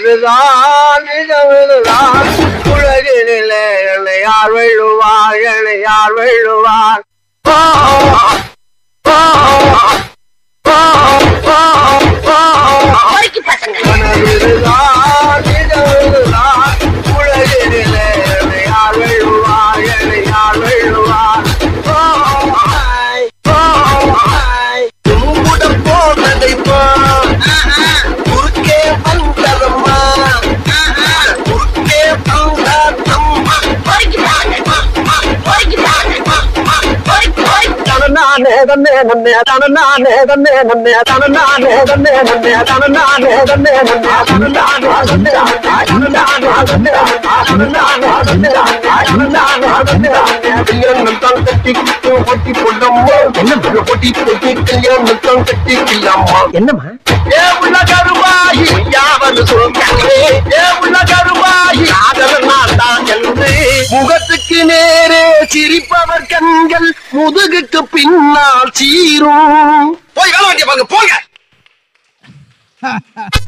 இதுதான் நிஜமிதுதான் உலகினிலே என்னை யார் வெல்லுவார் என்னை யார் வெல்லுவார் ஓ, ஓ, ஓ, ஓ, ஓ, பொறுக்கி பசங்க இதுதான் நிஜமிதுதான் உலகினிலே என்னை யார் வெல்லுவார் என்னை யார் வெல்லுவார் ஓ, ஓ, உம்முடன் போனதை பார் குறுக்கே வந்ததம்மா குறுக்கே வந்ததம்மா பொறுக்கி பசங்க பொறுக்கி பசங்க பொறுக்கி பொறுக்கி தனநானே தன்னே நன்னே தனநானே தன்னே நன்னே தனநானே தன்னே நன்னே தனநானே தன்னே நன்னே தனநானே தன்னே தனநானே தன்னே தனநானே தன்னே தனநானே தன்னே கல்யாணம் தான் கட்டி ஒட்டி கொண்டம்மா என்ன ஒட்டி ஒட்டி கல்யாணம் தான் கட்டி கில்லாமா என்னம்மா ஏ உள்ள கருவாயி யாவது சொல்கிறே ஏ உள்ள கருவாயி ஆதரவு நான் தான் என்று முகத்துக்கு நேரே சிரிப்பவர் கண்கள் முதுகுக்கு பின்னால் சீரும் போய் வேலை வேண்டிய பாருங்க போங்க